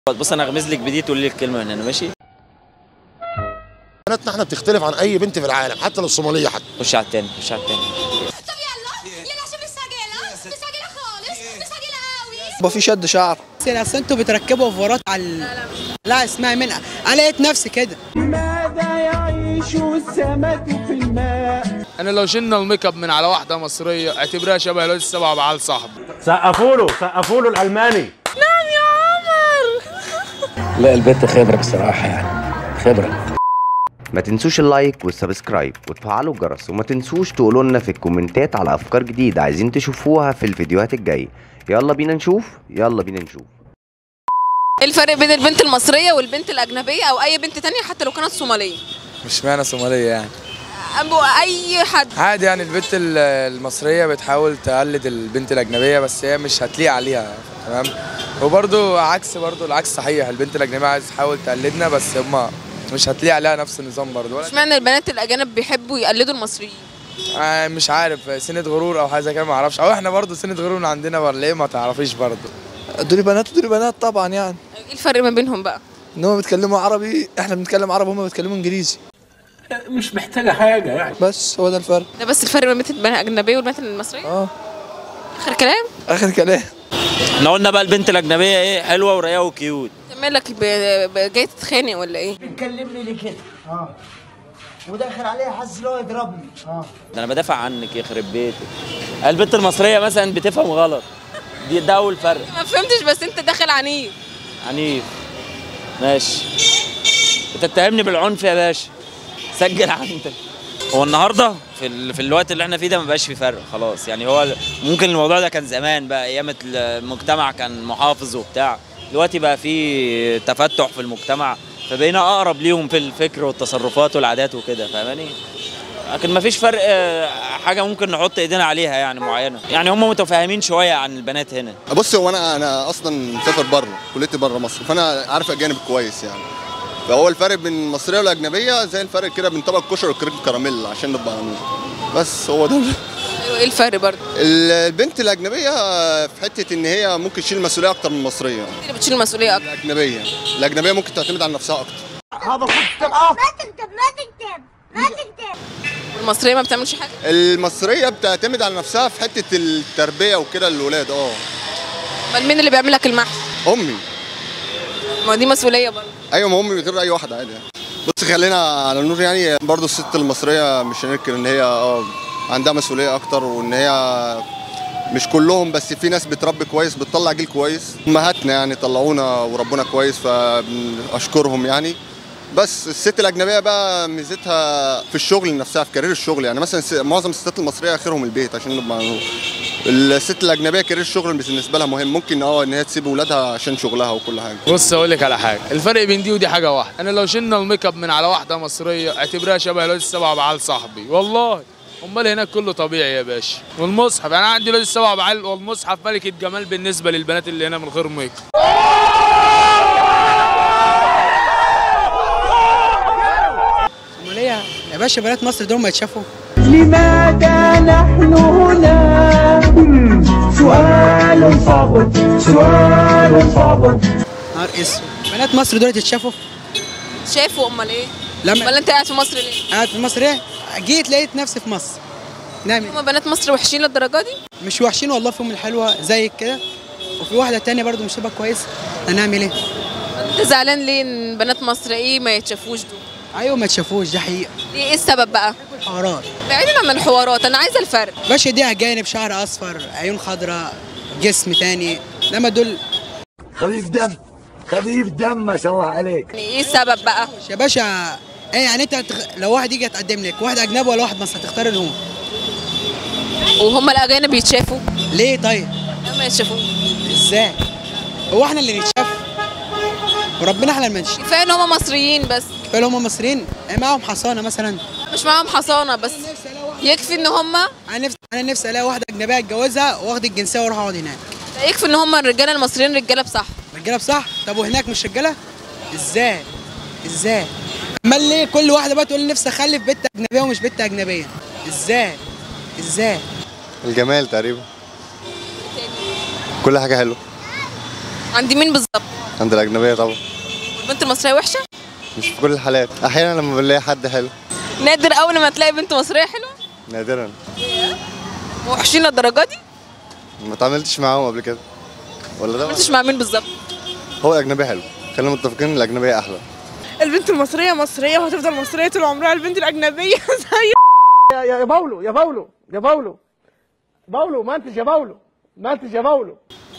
بص انا اغمز لك بدي تقول لي الكلمه من هنا ماشي بناتنا احنا بتختلف عن اي بنت في العالم حتى لو الصوماليه حتى خش على التاني خش على التاني طب يلا يلا عشان مستعجله مستعجله خالص مستعجله قوي يبقى في شد شعر اصل انتوا بتركبوا اوفرات على ال... لا اسمعي منها انا لقيت نفسي كده انا لو شلنا الميك اب من على واحده مصريه اعتبرها شبه الواد السبع بعال صاحبي سقفوا له سقفوا له الالماني لا البنت خبرة بصراحة يعني خبرة ما تنسوش اللايك والسبسكرايب وتفعلوا الجرس وما تنسوش تقولوا لنا في الكومنتات على افكار جديدة عايزين تشوفوها في الفيديوهات الجاية يلا بينا نشوف يلا بينا نشوف ايه الفرق بين البنت المصرية والبنت الأجنبية أو أي بنت تانية حتى لو كانت صومالية؟ مش معنى صوماليه يعني أو أي حد عادي يعني البنت ال- المصريه بتحاول تقلد البنت الاجنبيه بس هي مش هتليق عليها تمام وبرضو عكس برضو العكس صحيح البنت الاجنبيه عايز تحاول تقلدنا بس هما مش هتليق عليها نفس النظام برضو ولا- مش معنى البنات الأجانب بيحبوا يقلدوا المصريين آه، مش عارف سنه غرور او حاجه زي كده ما اعرفش او احنا برضو سنه غرور من عندنا ولا ايه ما تعرفيش برضو دول بنات ودول بنات طبعا يعني ايه الفرق ما بينهم بقى؟ ان هم بيتكلموا عربي احنا بنتكلم عربي هم بيتكلموا انجليزي مش محتاجة حاجة يعني بس هو ده الفرق ده بس الفرق ما بين البنات الأجنبية والبنات المصرية؟ اه آخر كلام؟ اخر كلام احنا قلنا بقى البنت الاجنبيه ايه حلوه ورايقه وكيوت أنت مالك ب- ب- جاي تتخانق ولا إيه؟ كلمني ليه كده اه وداخل عليه حاسس ان هو يضربني اه ده انا بدافع عنك يخرب بيتك البنت المصريه مثلا بتفهم غلط دي ده اول فرق ما فهمتش بس أنت داخل عنيف عنيف ماشي بتتهمني بالعنف يا باشا سجل عندك هو النهارده في ال... في الوقت اللي احنا فيه ده ما بقاش في فرق خلاص يعني هو ال- ممكن الموضوع ده كان زمان بقى ايام المجتمع كان محافظ وبتاع دلوقتي بقى في تفتح في المجتمع فبقينا اقرب ليهم في الفكر والتصرفات والعادات وكده فاهماني لكن ما فيش فرق آه، حاجه ممكن نحط ايدينا عليها يعني معينه يعني هم متفاهمين شويه عن البنات هنا بص هو انا انا اصلا مسافر بره كليتي بره مصر فانا عارف اجانب كويس يعني فهو الفرق بين المصريه والاجنبيه زي الفرق كده بين طبق الكشري والكريم كراميل عشان نبقى عاملين بس هو ده أيوة إيه الفرق برضه؟ البنت الاجنبيه في حته ان هي ممكن تشيل المسؤوليه اكتر من المصريه إيه اللي بتشيل المسؤولية أكتر؟ الاجنبيه الاجنبيه ممكن تعتمد على نفسها اكتر ما تكتب ما تكتب ما تكتب والمصرية ما بتعملش حاجة؟ المصريه بتعتمد على نفسها في حته التربيه وكده للولاد اه أمال مين اللي بيعمل لك المحشي؟ امي ما دي مسؤولية برضه ايوه ما امي غير اي واحد عادي يعني بص خلينا على النور يعني برضو الست المصريه مش هننكر ان هي اه عندها مسؤوليه اكتر وان هي مش كلهم بس في ناس بتربي كويس بتطلع جيل كويس امهاتنا يعني طلعونا وربنا كويس فاشكرهم يعني بس الست الاجنبيه بقى ميزتها في الشغل نفسها في كارير الشغل يعني مثلا س- معظم الستات المصريه اخرهم البيت عشان نبقى الست الاجنبيه كارير الشغل بالنسبه لها مهم ممكن اه ان هي تسيب اولادها عشان شغلها وكل حاجه بص اقول لك على حاجه الفرق بين دي ودي حاجه واحده انا لو شلنا الميك اب من على واحده مصريه اعتبرها شبه الواد السبع بعال صاحبي والله امال هناك كله طبيعي يا باشا والمصحف انا عندي الواد السبع بعال والمصحف ملكه جمال بالنسبه للبنات اللي هنا من غير ميك اب امال يا باشا بنات مصر دول ما يتشافوا نهار اسود بنات مصر دول يتشافوا شافوا أمال إيه؟ لما أمال أنت قاعد في مصر ليه؟ قاعد في مصر ايه جيت لقيت نفسي في مصر نعمل هما بنات مصر وحشين للدرجة دي؟ مش وحشين والله فيهم الحلوه زيك كده وفي واحده تانية برضو مش تبقى كويسه هنعمل ايه انت زعلان ليه ان بنات مصر ايه ما يتشافوش دول ايوه ما تشافوش دي حقيقه ليه ايه السبب بقى حوارات بعيدا عن الحوارات انا عايزه الفرق باشا دي اجانب شعر اصفر عيون خضراء جسم تاني لما دول خفيف دم خفيف دم ما شاء الله عليك يعني ايه السبب بقى يا باشا ايه يعني انت هتخ... لو واحد يجي يتقدم لك واحد اجنبي ولا واحد مصري هتختار اللي هو وهم الاجانب يتشافوا ليه طيب لا ما يتشافوش ازاي هو احنا اللي نتشاف وربنا احنا اللي نشاف كفايه ان هم مصريين بس كفايه هم مصريين إيه معاهم حصانه مثلا مش معاهم حصانه بس يكفي ان هم انا نفسي انا نفسي الاقي واحده اجنبيه اتجوزها واخد الجنسيه واروح اقعد هناك يكفي ان هم الرجاله المصريين رجاله بصح رجاله بصح طب وهناك مش رجاله ازاي ازاي امال ليه كل واحده بقى تقول نفسي اخلف بنت اجنبيه ومش بنت اجنبيه ازاي ازاي الجمال تقريبا كل حاجه حلوه عند مين بالظبط عند الاجنبيه طبعا البنت المصريه وحشه مش في كل الحالات احيانا لما بنلاقي حد حلو نادر اول ما تلاقي بنت مصريه حلوه نادرا وحشين الدرجه دي ما اتعاملتش معاهم قبل كده ولا ده مش مع مين بالظبط هو الاجنبي حلو خلينا متفقين ان الاجنبيه احلى البنت المصرية مصرية وهتفضل مصرية طول عمرها البنت الأجنبية زي يا يا باولو يا باولو يا باولو باولو منتج يا باولو منتج يا باولو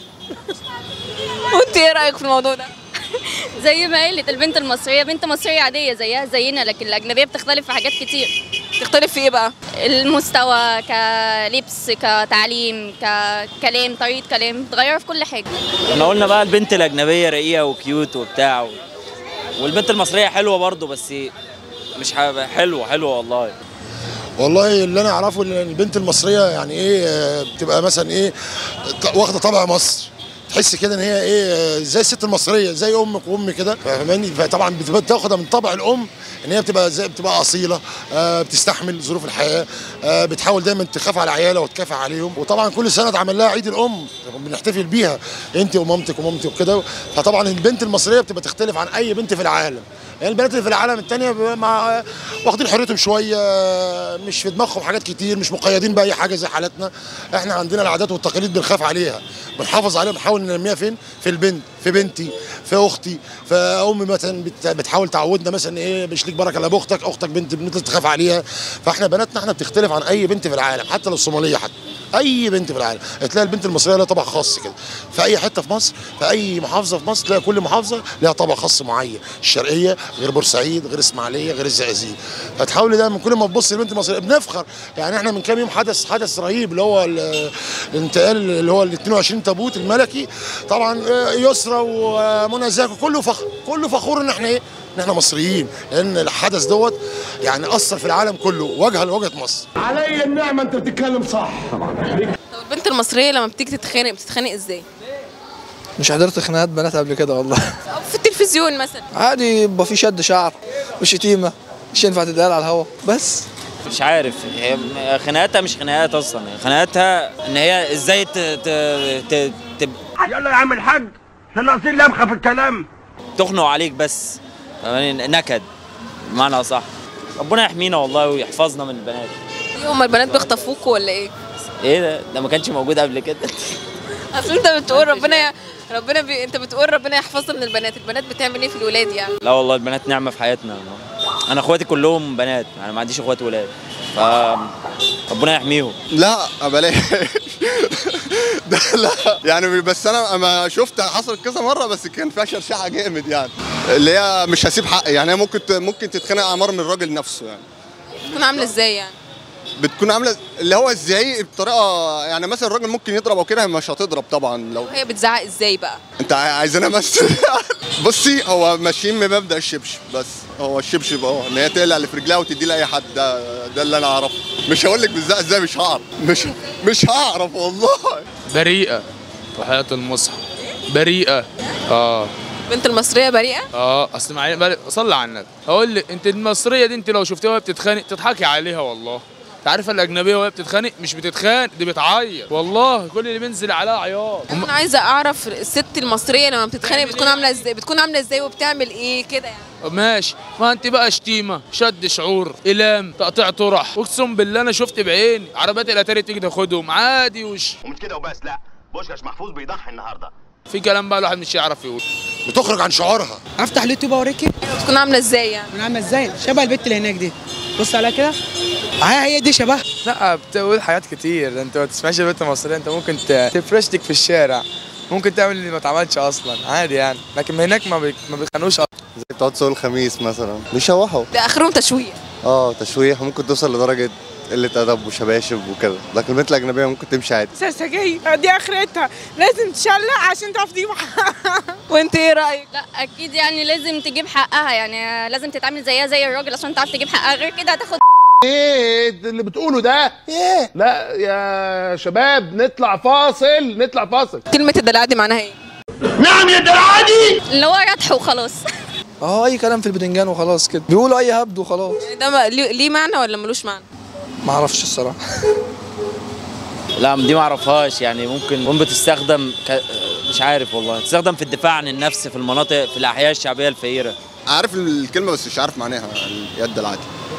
وانت ايه رايك في الموضوع ده زي ما قالت البنت المصرية بنت مصرية عادية زيها زينا لكن الأجنبية بتختلف في حاجات كتير تختلف في ايه بقى المستوى كلبس كتعليم ككلام طريقة كلام تغير في كل حاجة احنا قلنا بقى البنت الاجنبيه رقيقه وكيوت وبتاع و... والبنت المصريه حلوه برضو بس مش ح- حلوه حلوه والله والله اللي انا اعرفه ان البنت المصريه يعني ايه آه، بتبقى مثلا ايه ط- واخده طبع مصر تحس كده ان هي ايه آه، زي الست المصريه زي امك وامي كده فاهماني فطبعا بتبقى تاخدها من طبع الام ان هي بتبقى زي بتبقى اصيله آه، بتستحمل ظروف الحياه آه، بتحاول دايما تخاف على عيالها وتكافح عليهم وطبعا كل سنه اتعمل لها عيد الام بنحتفل بيها انت ومامتك ومامتي وكده فطبعا البنت المصريه بتبقى تختلف عن اي بنت في العالم يعني البنات اللي في العالم التانية بيبقى مع واخدين حريتهم شوية مش في دماغهم حاجات كتير مش مقيدين بأي حاجة زي حالتنا احنا عندنا العادات والتقاليد بنخاف عليها بنحافظ عليها بنحاول ننميها فين في البنت في بنتي في اختي في امي مثلا بت- بتحاول تعودنا مثلا ايه مش ليك بركه الا باختك اختك بنت بنت تخاف عليها فاحنا بناتنا احنا بتختلف عن اي بنت في العالم حتى لو الصوماليه حتى اي بنت في العالم تلاقي البنت المصريه لها طبع خاص كده في اي حته في مصر في اي محافظه في مصر تلاقي كل محافظه لها طبع خاص معين الشرقيه غير بورسعيد غير اسماعيليه غير الزقازيق فتحاولي دايما كل ما تبص للبنت المصريه بنفخر يعني احنا من كام يوم حدث حدث رهيب اللي هو ال- الانتقال اللي هو ال 22 تابوت الملكي طبعا آه، يسرى ومنى زكي كله فخر كله فخور ان احنا ايه ان احنا مصريين لان الحدث دوت يعني اثر في العالم كله وجها لوجهه مصر علي النعمة أنت بتتكلم صح طب البنت المصريه لما بتيجي تتخانق بتتخانق ازاي مش حضرت خناقات بنات قبل كده والله أو في التلفزيون مثلا عادي يبقى في شد شعر وشتيمة مش ينفع تتقال على الهوا بس مش عارف هي خناقاتها مش خناقات اصلا خناقاتها ان هي ازاي ت... ت... ت... ت... يلا يا عم الحاج احنا ناقصين لمخة في الكلام تخنق عليك بس فاهماني؟ نكد بمعنى اصح ربنا يحمينا والله ويحفظنا من البنات ايه هما البنات بيخطفوكوا ولا ايه ايه ده ده ما كانش موجود قبل كده اصل انت بتقول ربنا ي... ربنا بي... انت بتقول ربنا يحفظنا من البنات البنات بتعمل ايه في الولاد يعني لا والله البنات نعمه في حياتنا انا اخواتي كلهم بنات انا ما عنديش اخوات ولاد ف ربنا يحميهم لا بلاش ده لا يعني بس انا ما شفت حصلت كذا مره بس كان فيها شرشحه جامد يعني اللي هي مش هسيب حقي يعني هي ممكن ت- ممكن تتخانق عمار من الراجل نفسه يعني بتكون عامله ازاي يعني بتكون عامله اللي هو الزعيق بطريقه يعني مثلا الراجل ممكن يضرب او كده مش هتضرب طبعا لو هي بتزعق ازاي بقى انت عايزانا امثل بصي هو ماشيين بمبدا الشبشب بس هو الشبشب اه ان هي تقلع اللي في رجلها وتدي لاي حد ده ده اللي انا اعرفه مش هقول لك بالذات ازاي مش هعرف مش مش هعرف والله بريئة وحياة المصحف بريئة اه البنت المصريه بريئه اه اصل معي بل- صلي على النبي اقول لك انت المصريه دي انت لو شفتيها وهي بتتخانق تضحكي عليها والله انت عارفه الاجنبيه وهي بتتخانق مش بتتخانق دي بتعيط والله كل اللي بينزل عليها عياط هم- انا عايزه اعرف الست المصريه لما بتتخانق بتكون عامله ازاي بتكون عامله ازاي وبتعمل ايه كده يعني ماشي ما انت بقى شتيمه شد شعور الام تقطيع طرح اقسم بالله انا شفت بعيني عربيات الاتاري تيجي تاخدهم عادي وش ومش كده وبس لا بوشكاش محفوظ بيضحي النهارده في كلام بقى الواحد مش يعرف يقول بتخرج عن شعورها افتح اليوتيوب اوريكي بتكون عامله ازاي يعني انا عامله ازاي شبه البت اللي هناك دي بص عليها كده اه هي دي شبه لا بتقول حاجات كتير ده انت ما تسمعش البنت المصريه انت ممكن ت- تفرشتك في الشارع ممكن تعمل اللي ما اتعملش اصلا عادي يعني لكن من هناك ما بي... ما بيخانوش اصلا زي بتوع سوق الخميس مثلا بيشوحوا ده اخرهم تشويه اه تشويح ممكن توصل لدرجه قله ادب وشباشب وكده لكن البنت الاجنبيه ممكن تمشي عادي سرسجية دي اخرتها لازم تشلق عشان تعرف تجيب وانت ايه رايك لا اكيد يعني لازم تجيب حقها يعني لازم تتعامل زيها زي الراجل عشان تعرف تجيب حقها غير كده هتاخد ايه اللي بتقوله ده ايه لا يا شباب نطلع فاصل نطلع فاصل كلمه الدلع دي معناها ايه نعم يا دلعادي اللي هو ردح وخلاص اه اي كلام في البدنجان وخلاص كده بيقولوا اي هبد وخلاص يعني ده ما- ليه ليه معنى ولا ملوش معنى ما اعرفش الصراحه لا دي ما اعرفهاش يعني ممكن ممكن بتستخدم ك... مش عارف والله تستخدم في الدفاع عن النفس في المناطق في الاحياء الشعبيه الفقيره عارف الكلمه بس مش عارف معناها اليد العادي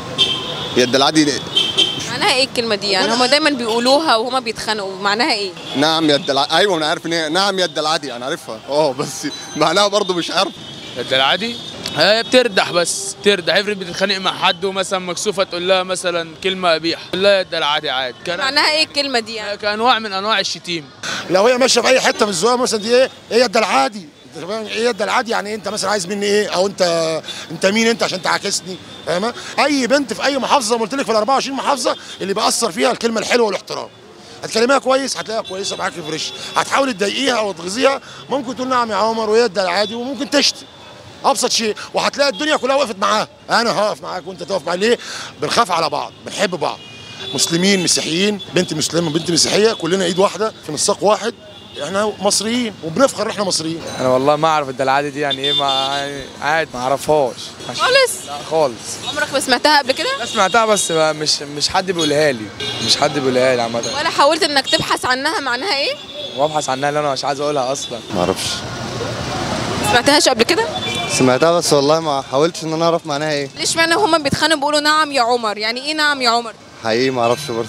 يد العادي معناها ايه الكلمه دي يعني هما دايما بيقولوها وهما بيتخانقوا معناها ايه نعم يد العادي ايوه انا عارف ان هي نعم يد العادي انا عارفها اه بس معناها برضو مش عارف يد العادي هي بتردح بس بتردح افرض بتتخانق مع حد ومثلا مكسوفه تقول لها مثلا كلمه قبيحه تقول لها يد العادي عادي كان معناها ايه الكلمه دي يعني كانواع من انواع الشتيمه لو هي ماشيه في اي حته في الزقاق مثلا دي ايه ايه ده العادي أنت فاهم؟ ايه ده العادي يعني إيه؟ انت مثلا عايز مني ايه او انت انت مين انت عشان تعاكسني فاهمه اي بنت في اي محافظه زي ما قلت لك في ال 24 محافظه اللي بيأثر فيها الكلمه الحلوه والاحترام هتكلميها كويس هتلاقيها كويسه معاكي فريش هتحاولي تضايقيها او تغيظيها ممكن تقول نعم يا عمر وهي ده العادي وممكن تشتي ابسط شيء وهتلاقي الدنيا كلها وقفت معاها انا هقف معاك وانت تقف معايا ليه بنخاف على بعض بنحب بعض مسلمين مسيحيين بنت مسلمه بنت مسيحيه كلنا ايد واحده في نساق واحد احنا مصريين وبنفخر ان احنا مصريين انا والله ما اعرف الدلعادي دي يعني ايه ما يعني عادي ما اعرفهاش خالص لا خالص عمرك ما سمعتها قبل كده لا سمعتها بس ما- مش مش حد بيقولها لي مش حد بيقولها لي عامه ولا حاولت انك تبحث عنها معناها ايه وابحث عنها اللي انا مش عايز اقولها اصلا ما اعرفش ما سمعتهاش قبل كده سمعتها بس والله ما حاولتش ان انا اعرف معناها ايه ليش معنى هما بيتخانقوا بيقولوا نعم يا عمر يعني ايه نعم يا عمر حقيقي ما اعرفش برضه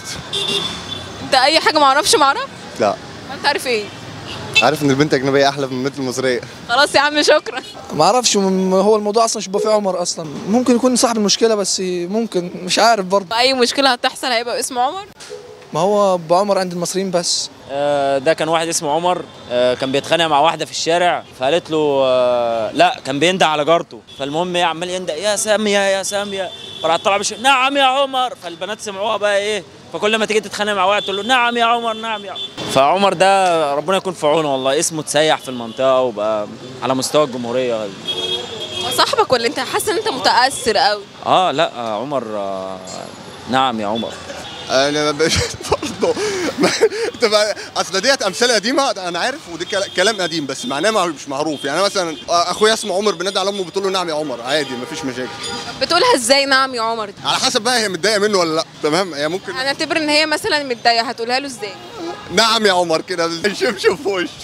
انت اي حاجه ما اعرفش ما اعرف لا ما انت عارف ايه عارف ان البنت اجنبيه احلى من البنت المصريه خلاص يا عم شكرا ما اعرفش م- هو الموضوع اصلا مش بيبقى فيه عمر اصلا ممكن يكون صاحب المشكله بس ممكن مش عارف برضه اي مشكله هتحصل هيبقى اسمه عمر ما هو بعمر عند المصريين بس آه، ده كان واحد اسمه عمر آه، كان بيتخانق مع واحده في الشارع فقالت له آه، لا كان بيندى على جارته فالمهم ايه عمال يندى يا ساميه يا ساميه فراح طلع بش نعم يا عمر فالبنات سمعوها بقى ايه فكل ما تيجي تتخانق مع واحد تقول له نعم يا عمر نعم يا عمر فعمر ده ربنا يكون في عونه والله اسمه تسيح في المنطقه وبقى على مستوى الجمهوريه هو صاحبك ولا انت حاسس ان انت متاثر قوي اه لا آه، عمر آه، نعم يا عمر انا مش برضه انت بقى- اصل ديت امثله قديمه انا عارف ودي كلا- كلام قديم بس معناه مع- مش معروف يعني أنا مثلا اخويا اسمه عمر بنادي على امه بتقول له نعم يا عمر عادي مفيش مشاكل بتقولها ازاي نعم يا عمر دي على حسب بقى هي متضايقه منه ولا لا تمام هي ممكن هنعتبر ان هي مثلا متضايقه هتقولها له ازاي نعم يا عمر كده شمشم في وش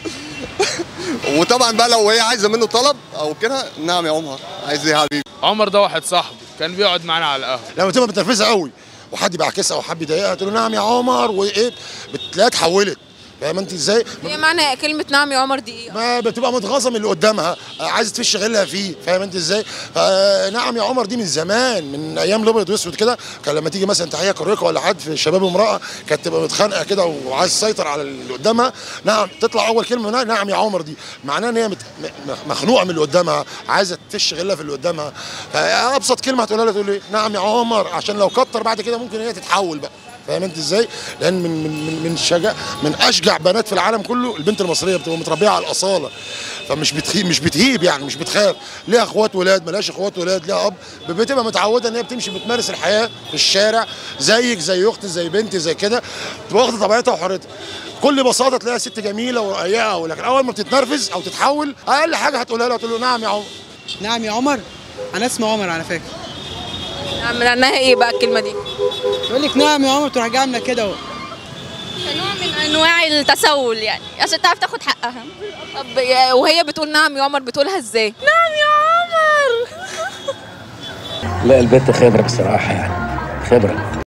وطبعا بقى لو هي عايزه منه طلب او كده نعم يا عمر عايز ايه يا حبيبي عمر ده واحد صاحبي كان بيقعد معانا على القهوه لما تبقى متنرفزه قوي وحد بيعكسها او حد يضايقها تقول له نعم يا عمر وايه بتلاقيها اتحولت فاهم انت ازاي؟ هي معنى كلمه نعم يا عمر دي ايه ما بتبقى متغاظه من اللي قدامها آه، عايزه تفش غلها فيه فاهم انت ازاي؟ آه نعم يا عمر دي من زمان من ايام الابيض واسود كده كان لما تيجي مثلا تحيه كريكه ولا حد في شباب وامراه كانت تبقى متخانقه كده وعايز تسيطر على اللي قدامها نعم تطلع اول كلمه منها نعم يا عمر دي معناها ان هي مت... م- مخنوقه من اللي قدامها عايزه تفش غلها في اللي قدامها فابسط كلمه هتقولها لها تقول ايه نعم يا عمر عشان لو كتر بعد كده ممكن هي تتحول بقى فاهم انت ازاي؟ لان من من من من شجع من اشجع بنات في العالم كله البنت المصريه بتبقى متربيه على الاصاله فمش بتهيب مش بتهيب يعني مش بتخاف ليها اخوات ولاد ملهاش اخوات ولاد ليها اب بتبقى متعوده ان هي بتمشي بتمارس الحياه في الشارع زيك زي اختي زي بنتي زي كده تبقى واخده طبيعتها وحريتها بكل بساطه تلاقيها ست جميله ورقيقه ولكن اول ما بتتنرفز او تتحول اقل حاجه هتقولها لها تقول له نعم يا عمر نعم يا عمر انا اسمي عمر على فكره نعم معناها ايه بقى الكلمه دي يقول لك نعم يا عمر تروح جايه عامله كده اهو كنوع من انواع التسول يعني عشان تعرف تاخد حقها طب يا- وهي بتقول نعم يا عمر بتقولها ازاي نعم يا عمر لا البنت خبرة بصراحة يعني خبرة